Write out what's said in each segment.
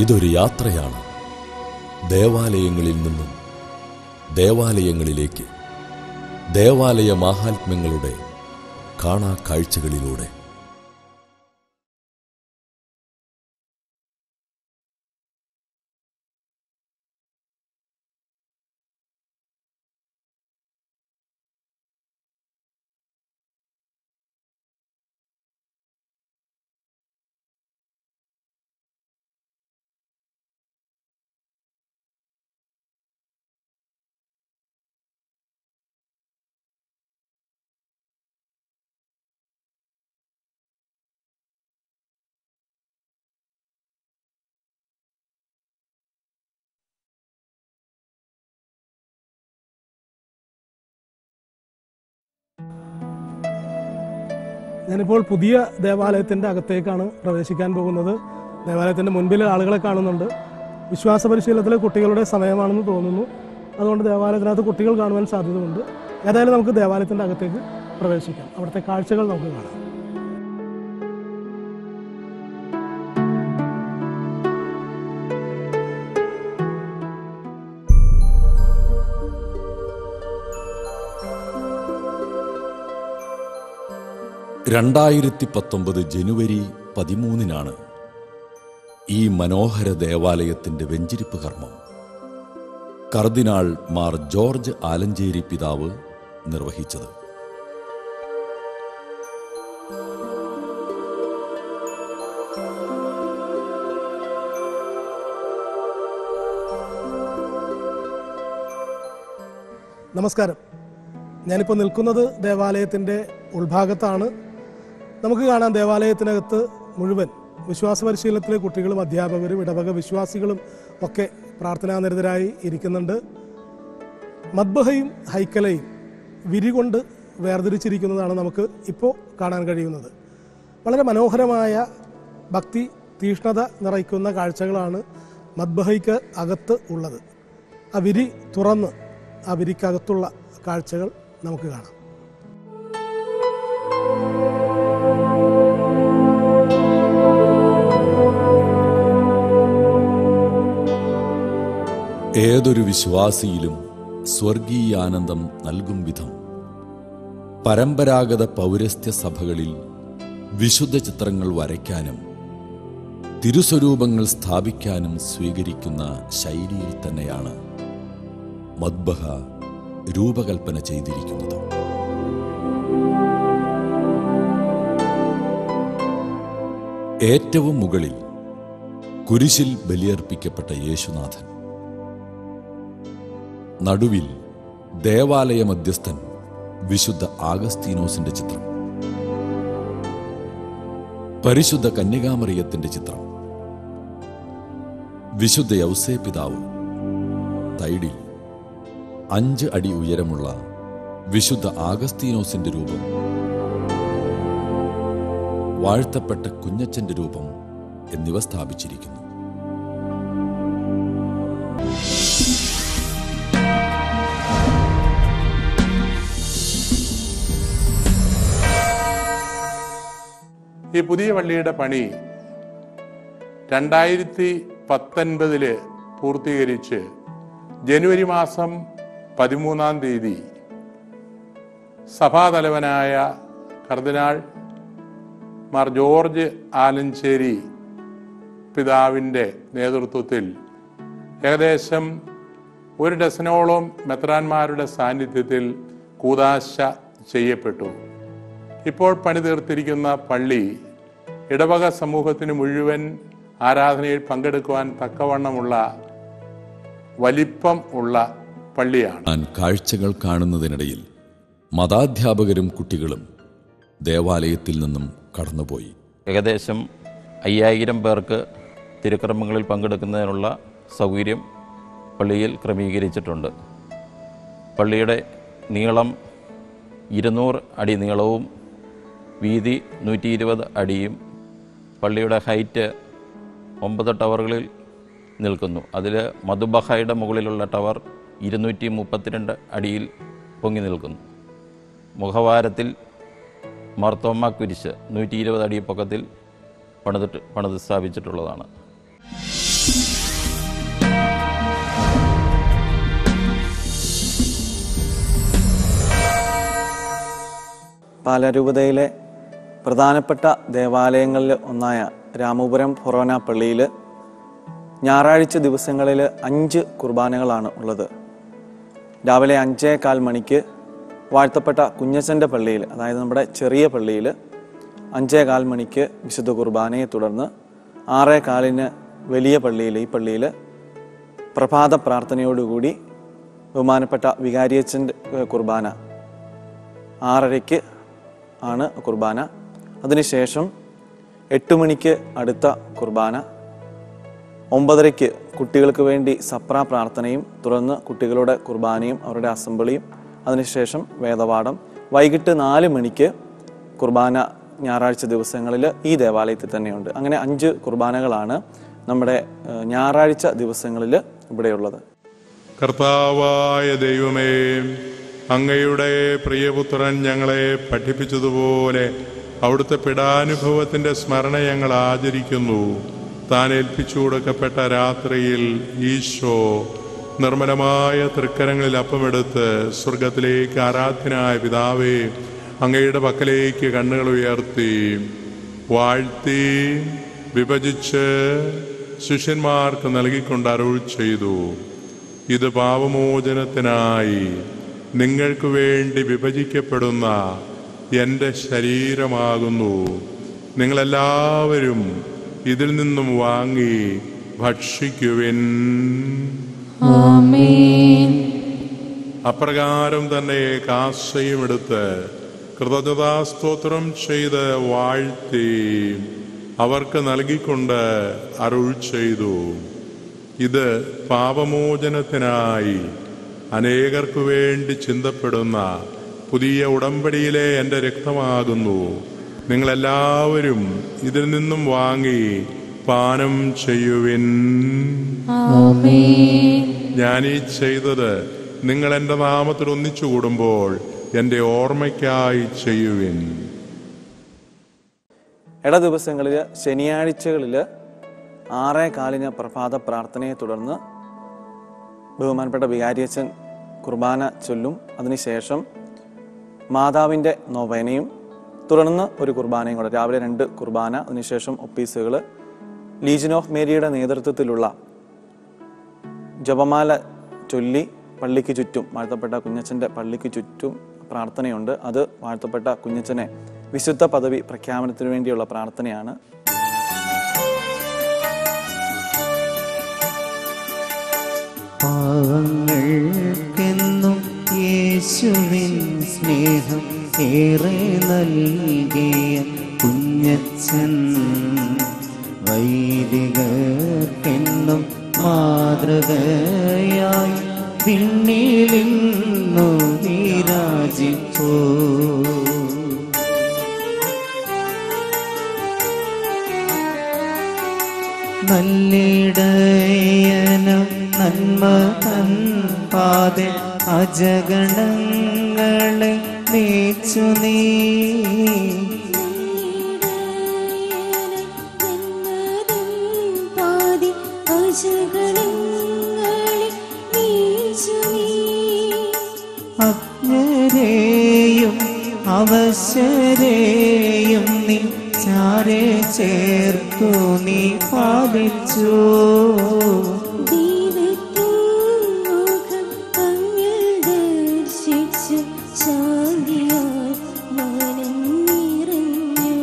ഇതൊരു യാത്രയാണ് ദേവാലയങ്ങളിൽ നിന്നും ദേവാലയങ്ങളിലേക്ക് ദേവാലയ മാഹാത്മ്യങ്ങളുടെ കാണാ കാഴ്ചകളിലൂടെ ഞാനിപ്പോൾ പുതിയ ദേവാലയത്തിൻ്റെ അകത്തേക്കാണ് പ്രവേശിക്കാൻ പോകുന്നത് ദേവാലയത്തിൻ്റെ മുൻപിൽ ആളുകളെ കാണുന്നുണ്ട് വിശ്വാസ പരിശീലനത്തിലെ കുട്ടികളുടെ സമയമാണെന്ന് തോന്നുന്നു അതുകൊണ്ട് ദേവാലയത്തിനകത്ത് കുട്ടികൾ കാണുവാൻ സാധ്യതയുണ്ട് ഏതായാലും നമുക്ക് ദേവാലയത്തിൻ്റെ അകത്തേക്ക് പ്രവേശിക്കാം അവിടുത്തെ കാഴ്ചകൾ നമുക്ക് കാണാം രണ്ടായിരത്തി പത്തൊമ്പത് ജനുവരി പതിമൂന്നിനാണ് ഈ മനോഹര ദേവാലയത്തിന്റെ വെഞ്ചിരിപ്പ് കർമ്മം കർദിനാൾ മാർ ജോർജ് ആലഞ്ചേരി പിതാവ് നിർവഹിച്ചത് നമസ്കാരം ഞാനിപ്പോൾ നിൽക്കുന്നത് ദേവാലയത്തിൻ്റെ ഉൾഭാഗത്താണ് നമുക്ക് കാണാം ദേവാലയത്തിനകത്ത് മുഴുവൻ വിശ്വാസ പരിശീലനത്തിലെ കുട്ടികളും അധ്യാപകരും ഇടവക വിശ്വാസികളും ഒക്കെ പ്രാർത്ഥനാനിരതരായി ഇരിക്കുന്നുണ്ട് മദ്ബഹയും ഹൈക്കലയും വിരി കൊണ്ട് വേർതിരിച്ചിരിക്കുന്നതാണ് നമുക്ക് ഇപ്പോൾ കാണാൻ കഴിയുന്നത് വളരെ മനോഹരമായ ഭക്തി തീഷ്ണത നിറയ്ക്കുന്ന കാഴ്ചകളാണ് മദ്ബഹയ്ക്ക് അകത്ത് ഉള്ളത് ആ വിരി തുറന്ന് ആ വിരിക്കകത്തുള്ള കാഴ്ചകൾ നമുക്ക് കാണാം ഏതൊരു വിശ്വാസിയിലും സ്വർഗീയാനന്ദം നൽകും വിധം പരമ്പരാഗത പൗരസ്ത്യ സഭകളിൽ വിശുദ്ധ ചിത്രങ്ങൾ വരയ്ക്കാനും തിരുസ്വരൂപങ്ങൾ സ്ഥാപിക്കാനും സ്വീകരിക്കുന്ന ശൈലിയിൽ തന്നെയാണ് മദ്ബഹ രൂപകൽപ്പന ചെയ്തിരിക്കുന്നത് ഏറ്റവും മുകളിൽ കുരിശിൽ ബലിയർപ്പിക്കപ്പെട്ട യേശുനാഥൻ നടുവിൽ ദേവാലയ മധ്യസ്ഥൻ വിശുദ്ധ ആഗസ്തീനോസിന്റെ ചിത്രം പരിശുദ്ധ കന്യകാമറിയത്തിന്റെ ചിത്രം വിശുദ്ധ യൗസേ പിതാവ് തൈഡിൽ അഞ്ച് അടി ഉയരമുള്ള വിശുദ്ധ ആഗസ്തീനോസിന്റെ രൂപം വാഴ്ത്തപ്പെട്ട കുഞ്ഞച്ചന്റെ രൂപം എന്നിവ സ്ഥാപിച്ചിരിക്കുന്നു ഈ പുതിയ പള്ളിയുടെ പണി രണ്ടായിരത്തി പത്തൊൻപതില് പൂർത്തീകരിച്ച് ജനുവരി മാസം പതിമൂന്നാം തീയതി സഭാതലവനായ കർദിനാൾ മാർ ജോർജ് ആലഞ്ചേരി പിതാവിൻ്റെ നേതൃത്വത്തിൽ ഏകദേശം ഒരു ഡസനോളം മെത്രാന്മാരുടെ സാന്നിധ്യത്തിൽ കൂതാശ ചെയ്യപ്പെട്ടു ഇപ്പോൾ പണി തീർത്തിരിക്കുന്ന പള്ളി ഇടവക സമൂഹത്തിന് മുഴുവൻ ആരാധനയിൽ പങ്കെടുക്കുവാൻ തക്കവണ്ണമുള്ള വലിപ്പം ഉള്ള പള്ളിയാണ് ഞാൻ കാഴ്ചകൾ കാണുന്നതിനിടയിൽ മതാധ്യാപകരും കുട്ടികളും ദേവാലയത്തിൽ നിന്നും കടന്നുപോയി ഏകദേശം അയ്യായിരം പേർക്ക് തിരുക്കർമ്മങ്ങളിൽ പങ്കെടുക്കുന്നതിനുള്ള സൗകര്യം പള്ളിയിൽ ക്രമീകരിച്ചിട്ടുണ്ട് പള്ളിയുടെ നീളം ഇരുന്നൂറ് അടി നീളവും വീതി നൂറ്റി ഇരുപത് അടിയും പള്ളിയുടെ ഹൈറ്റ് ഒമ്പത് ടവറുകളിൽ നിൽക്കുന്നു അതിൽ മധുബഹയുടെ മുകളിലുള്ള ടവർ ഇരുന്നൂറ്റി മുപ്പത്തിരണ്ട് അടിയിൽ പൊങ്ങി നിൽക്കുന്നു മുഖവാരത്തിൽ മർത്തോമ കുരിശ് നൂറ്റി ഇരുപത് അടി പൊക്കത്തിൽ പണിതിട്ട് പണിത് സ്ഥാപിച്ചിട്ടുള്ളതാണ് പാലാരൂപതയിലെ പ്രധാനപ്പെട്ട ദേവാലയങ്ങളിൽ ഒന്നായ രാമപുരം ഫൊറോന പള്ളിയിൽ ഞായറാഴ്ച ദിവസങ്ങളിൽ അഞ്ച് കുർബാനകളാണ് ഉള്ളത് രാവിലെ അഞ്ചേ കാൽ മണിക്ക് വാഴ്ത്തപ്പെട്ട കുഞ്ഞച്ചൻ്റെ പള്ളിയിൽ അതായത് നമ്മുടെ ചെറിയ പള്ളിയിൽ അഞ്ചേ കാൽ മണിക്ക് വിശുദ്ധ കുർബാനയെ തുടർന്ന് ആറേ കാലിന് വലിയ പള്ളിയിൽ ഈ പള്ളിയിൽ പ്രഭാത പ്രാർത്ഥനയോടുകൂടി ബഹുമാനപ്പെട്ട വികാരിയച്ചൻ്റെ ഏഹ്, കുർബാന ആറരയ്ക്ക് ആണ് കുർബാന അതിനുശേഷം എട്ട് മണിക്ക് അടുത്ത കുർബാന ഒമ്പതരയ്ക്ക് കുട്ടികൾക്ക് വേണ്ടി സപ്ര പ്രാർത്ഥനയും തുടർന്ന് കുട്ടികളുടെ കുർബാനയും അവരുടെ അസംബ്ലിയും അതിനുശേഷം വേദപാഠം വൈകിട്ട് നാല് മണിക്ക് കുർബാന ഞായറാഴ്ച ദിവസങ്ങളിൽ ഈ ദേവാലയത്തിൽ തന്നെയുണ്ട് അങ്ങനെ അഞ്ച് കുർബാനകളാണ് നമ്മുടെ ഏഹ്, ഞായറാഴ്ച ദിവസങ്ങളിൽ ഇവിടെയുള്ളത് കർത്താവായ ദൈവമേ അങ്ങയുടെ പ്രിയപുത്രൻ ഞങ്ങളെ പഠിപ്പിച്ചതുപോലെ അവിടുത്തെ പിടാനുഭവത്തിന്റെ സ്മരണ ഞങ്ങൾ ആചരിക്കുന്നു താൻ ഏൽപ്പിച്ചു കൊടുക്കപ്പെട്ട രാത്രിയിൽ ഈശോ നിർമ്മലമായ തൃക്കരങ്ങളിൽ അപ്പമെടുത്ത് സ്വർഗത്തിലേക്ക് ആരാധ്യനായ പിതാവേ അങ്ങയുടെ പക്കലേക്ക് കണ്ണുകൾ ഉയർത്തി വാഴ്ത്തി വിഭജിച്ച് ശിഷ്യന്മാർക്ക് നൽകിക്കൊണ്ട് അരുൾ ചെയ്തു ഇത് പാപമോചനത്തിനായി നിങ്ങൾക്ക് വേണ്ടി വിഭജിക്കപ്പെടുന്ന എൻ്റെ ശരീരമാകുന്നു നിങ്ങളെല്ലാവരും ഇതിൽ നിന്നും വാങ്ങി ഭക്ഷിക്കുവിൻ അപ്രകാരം തന്നെ കാശയും എടുത്ത് കൃതജ്ഞതാസ്തോത്രം ചെയ്ത് വാഴ്ത്തി അവർക്ക് നൽകിക്കൊണ്ട് അരുൾ ചെയ്തു ഇത് പാപമോചനത്തിനായി അനേകർക്കു വേണ്ടി ചിന്തപ്പെടുന്ന പുതിയ ഉടമ്പടിയിലെ എൻ്റെ രക്തമാകുന്നു നിങ്ങളെല്ലാവരും ഇതിൽ നിന്നും വാങ്ങി പാനം ചെയ്യുവിൻ ഞാൻ ഈ ചെയ്തത് നിങ്ങൾ എൻ്റെ നാമത്തിൽ ഒന്നിച്ചു കൂടുമ്പോൾ എൻ്റെ ഓർമ്മയ്ക്കായി ചെയ്യുവിൻ ഇട ദിവസങ്ങളിൽ ശനിയാഴ്ചകളിൽ ആറേ കാലിന് പ്രഭാത പ്രാർത്ഥനയെ തുടർന്ന് ബഹുമാനപ്പെട്ട വികാരിയച്ചൻ കുർബാന ചൊല്ലും അതിനുശേഷം മാതാവിൻ്റെ നൊവേനയും തുടർന്ന് ഒരു കുർബാനയും കൂടെ രാവിലെ രണ്ട് കുർബാന അതിനുശേഷം ഒപ്പീസുകൾ ലീജൻ ഓഫ് മേരിയുടെ നേതൃത്വത്തിലുള്ള ജപമാല ചൊല്ലി പള്ളിക്ക് ചുറ്റും വാഴ്ത്തപ്പെട്ട കുഞ്ഞച്ചൻ്റെ പള്ളിക്ക് ചുറ്റും പ്രാർത്ഥനയുണ്ട് അത് വാഴ്ത്തപ്പെട്ട കുഞ്ഞച്ചനെ വിശുദ്ധ പദവി പ്രഖ്യാപനത്തിന് വേണ്ടിയുള്ള പ്രാർത്ഥനയാണ് പാവങ്ങൾക്കെന്നും യേശുവിൻ സ്നേഹം ഏറെ നൽകിയ കുഞ്ഞച്ചൻ വൈദികർക്കെന്നും മാതൃകയായി പിന്നിലിന്നു വിരാജിപ്പോ നല്ലിടയനം നന്മ തൻ പാതെ അജഗണങ്ങളെ നീച്ചു നീ പാതി അജഗണങ്ങളെ നീച്ചു നീ അജ്ഞരെയും അവശരെയും നീ ചാരെ ചേർത്തു നീ പാലിച്ചു ദൈവത്തിൻ മുഖം അങ്ങിൽ ദർശിച്ച് ശാന്തിയാൽ മനം നിറഞ്ഞു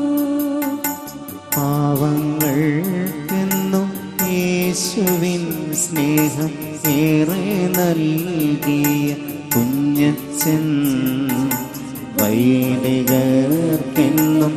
പാവങ്ങൾക്കെന്നും യേശുവിൻ സ്നേഹം ഏറെ നൽകിയ കുഞ്ഞച്ചൻ വൈദികർക്കെന്നും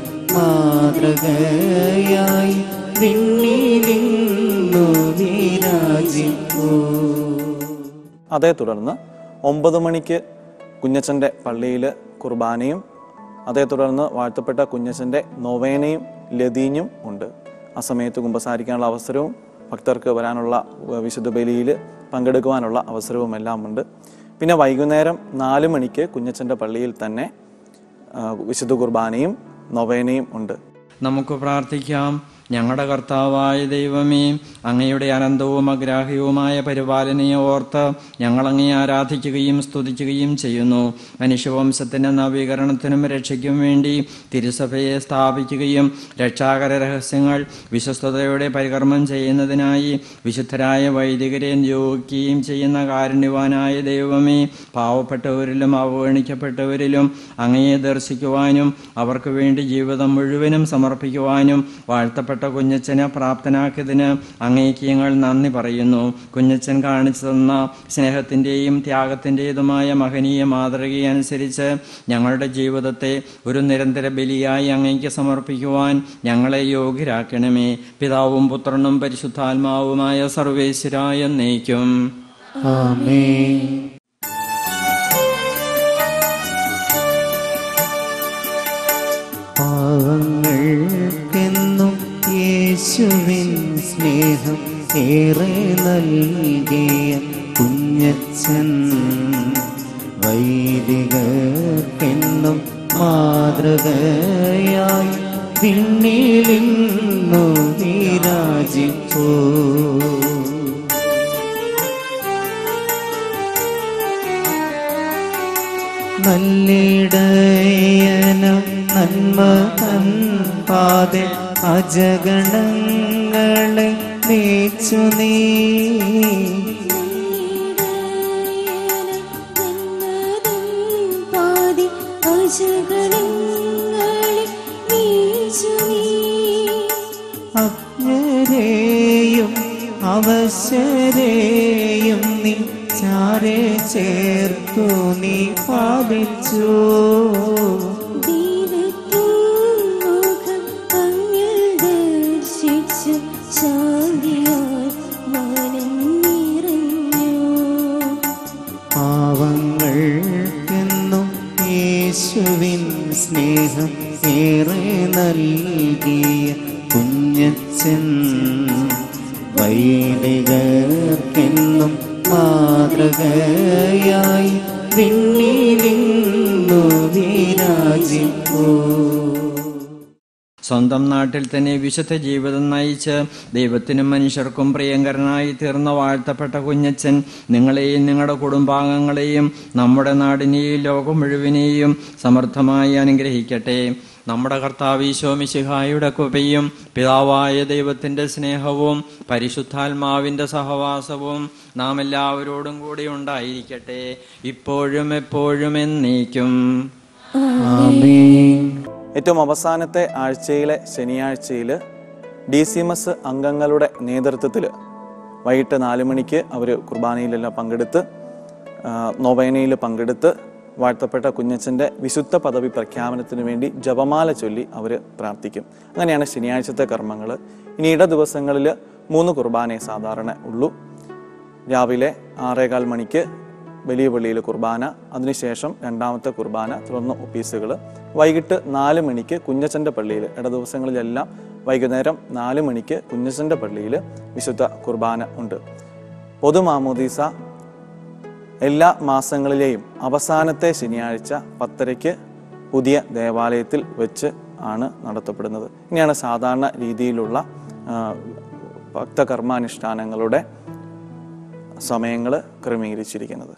മാതൃകയായി വിണ്ണിലിന്നു വിരാജിപ്പോ അതേ തുടർന്ന് ഒമ്പത് മണിക്ക് കുഞ്ഞച്ചൻ്റെ പള്ളിയിൽ കുർബാനയും അതേ തുടർന്ന് വാഴ്ത്തപ്പെട്ട കുഞ്ഞച്ചൻ്റെ നൊവേനയും ലതീഞ്ഞും ഉണ്ട് ആ സമയത്ത് കുമ്പസാരിക്കാനുള്ള അവസരവും ഭക്തർക്ക് വരാനുള്ള ഏഹ്, വിശുദ്ധ ബലിയിൽ പങ്കെടുക്കുവാനുള്ള അവസരവും എല്ലാം ഉണ്ട് പിന്നെ വൈകുന്നേരം നാല് മണിക്ക് കുഞ്ഞച്ചൻ്റെ പള്ളിയിൽ തന്നെ ആ, വിശുദ്ധ കുർബാനയും നൊവേനയും ഉണ്ട് നമുക്ക് പ്രാർത്ഥിക്കാം ഞങ്ങളുടെ കർത്താവായ ദൈവമേ അങ്ങയുടെ അനന്തവും അഗ്രാഹ്യവുമായ പരിപാലനയെ ഓർത്ത് ഞങ്ങൾ അങ്ങയെ ആരാധിക്കുകയും സ്തുതിക്കുകയും ചെയ്യുന്നു മനുഷ്യവംശത്തിന്റെ നവീകരണത്തിനും രക്ഷയ്ക്കും വേണ്ടി തിരുസഭയെ സ്ഥാപിക്കുകയും രക്ഷാകര രഹസ്യങ്ങൾ വിശ്വസ്തയോടെ പരികർമ്മം ചെയ്യുന്നതിനായി വിശുദ്ധരായ വൈദികരെ നിയോഗിക്കുകയും ചെയ്യുന്ന കാരുണ്യവാനായ ദൈവമേ പാവപ്പെട്ടവരിലും അവഗണിക്കപ്പെട്ടവരിലും അങ്ങയെ ദർശിക്കുവാനും അവർക്ക് വേണ്ടി ജീവിതം മുഴുവനും സമർപ്പിക്കുവാനും വാഴ്ത്തപ്പെട്ട കുഞ്ഞച്ചനെ പ്രാപ്തനാക്കിയതിന് അങ്ങേക്ക് ഞങ്ങൾ നന്ദി പറയുന്നു കുഞ്ഞച്ചൻ കാണിച്ചു തന്ന സ്നേഹത്തിൻ്റെയും ത്യാഗത്തിൻ്റെതുമായ മഹനീയ മാതൃകയനുസരിച്ച് ഞങ്ങളുടെ ജീവിതത്തെ ഒരു നിരന്തര ബലിയായി അങ്ങേക്ക് സമർപ്പിക്കുവാൻ ഞങ്ങളെ യോഗ്യരാക്കണമേ പിതാവും പുത്രനും പരിശുദ്ധാത്മാവുമായ സർവേശ്വരായ എന്നേക്കും ആമേൻ പാവങ്ങൾക്കെന്നും യേശുവിൻ സ്നേഹം ഏറെ നൽകിയ കുഞ്ഞച്ചൻ വൈദികർക്കെന്നും മാതൃകയായി പിന്നിലിന്നു വിരാജിപ്പോ നല്ലിടയന നന്മ തൻ പാതെ അജഗണങ്ങളെ നീച്ചു നീ പാതി അജഗണങ്ങളിൽ വീഴ്ച നീ അജ്ഞരെയും അവശരെയും നീ ചാരെ ചേർത്തു നീ പാലിച്ചു ദൈവത്തിൻ മുഖം അങ്ങിൽ ദർശിച്ചു ശാന്തിയാൽ മനം നിറഞ്ഞു പാവങ്ങൾക്കെന്നും യേശുവിൻ സ്നേഹം ഏറെ നൽകിയ കുഞ്ഞച്ചൻ വൈദികർക്കെന്നും മാതൃകയായി വിണ്ണിലിന്നു വിരാജിപ്പോ സ്വന്തം നാട്ടിൽ തന്നെ വിശുദ്ധ ജീവിതം നയിച്ച് ദൈവത്തിനും മനുഷ്യർക്കും പ്രിയങ്കരനായി തീർന്ന വാഴ്ത്തപ്പെട്ട കുഞ്ഞച്ചൻ നിങ്ങളെയും നിങ്ങളുടെ കുടുംബാംഗങ്ങളെയും നമ്മുടെ നാടിനെയും ലോകം മുഴുവനെയും സമർത്ഥമായി അനുഗ്രഹിക്കട്ടെ നമ്മുടെ കർത്താവ് ഈശോമിശിഹായുടെ കൃപയും പിതാവായ ദൈവത്തിൻ്റെ സ്നേഹവും പരിശുദ്ധാത്മാവിൻ്റെ സഹവാസവും നാം എല്ലാവരോടും കൂടി ഉണ്ടായിരിക്കട്ടെ ഇപ്പോഴും എപ്പോഴും എന്നേക്കും ആമേൻ ഏറ്റവും അവസാനത്തെ ആഴ്ചയിലെ ശനിയാഴ്ചയിൽ ഡി സി എം എസ് അംഗങ്ങളുടെ നേതൃത്വത്തിൽ വൈകിട്ട് നാല് മണിക്ക് അവർ കുർബാനയിലെല്ലാം പങ്കെടുത്ത് ആ, നൊവേനയിൽ പങ്കെടുത്ത് വാഴ്ത്തപ്പെട്ട കുഞ്ഞച്ചൻ്റെ വിശുദ്ധ പദവി പ്രഖ്യാപനത്തിന് വേണ്ടി ജപമാല ചൊല്ലി അവർ പ്രാർത്ഥിക്കും അങ്ങനെയാണ് ശനിയാഴ്ചത്തെ കർമ്മങ്ങൾ ഇനി ഇട ദിവസങ്ങളിൽ മൂന്ന് കുർബാനയെ സാധാരണ ഉള്ളൂ രാവിലെ ആറേകാൽ മണിക്ക് വലിയ പള്ളിയിൽ കുർബാന അതിനുശേഷം രണ്ടാമത്തെ കുർബാന തുടർന്ന് ഒപ്പീസുകൾ വൈകിട്ട് നാല് മണിക്ക് കുഞ്ഞച്ചൻ്റെ പള്ളിയിൽ ഇട ദിവസങ്ങളിലെല്ലാം വൈകുന്നേരം നാല് മണിക്ക് കുഞ്ഞച്ചൻ്റെ പള്ളിയിൽ വിശുദ്ധ കുർബാന ഉണ്ട് പൊതുമാമോദീസ എല്ലാ മാസങ്ങളിലെയും അവസാനത്തെ ശനിയാഴ്ച പത്തരയ്ക്ക് പുതിയ ദേവാലയത്തിൽ വെച്ച് ആണ് നടത്തപ്പെടുന്നത് ഇങ്ങനെയാണ് സാധാരണ രീതിയിലുള്ള ആ, ഭക്തകർമാനുഷ്ഠാനങ്ങളുടെ സമയങ്ങൾ ക്രമീകരിച്ചിരിക്കുന്നത്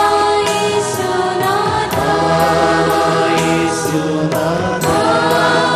യേശുനാഥ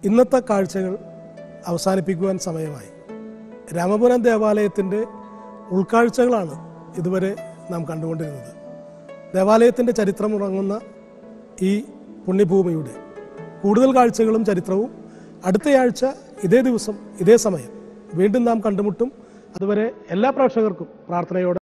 ഇന്നത്തെ കാഴ്ചകൾ അവസാനിപ്പിക്കുവാൻ സമയമായി രാമപുരം ദേവാലയത്തിൻ്റെ ഉൾക്കാഴ്ചകളാണ് ഇതുവരെ നാം കണ്ടുകൊണ്ടിരുന്നത് ദേവാലയത്തിൻ്റെ ചരിത്രമുറങ്ങുന്ന ഈ പുണ്യഭൂമിയുടെ കൂടുതൽ കാഴ്ചകളും ചരിത്രവും അടുത്തയാഴ്ച ഇതേ ദിവസം ഇതേ സമയം വീണ്ടും നാം കണ്ടുമുട്ടും അതുവരെ എല്ലാ പ്രേക്ഷകർക്കും പ്രാർത്ഥനയോടെ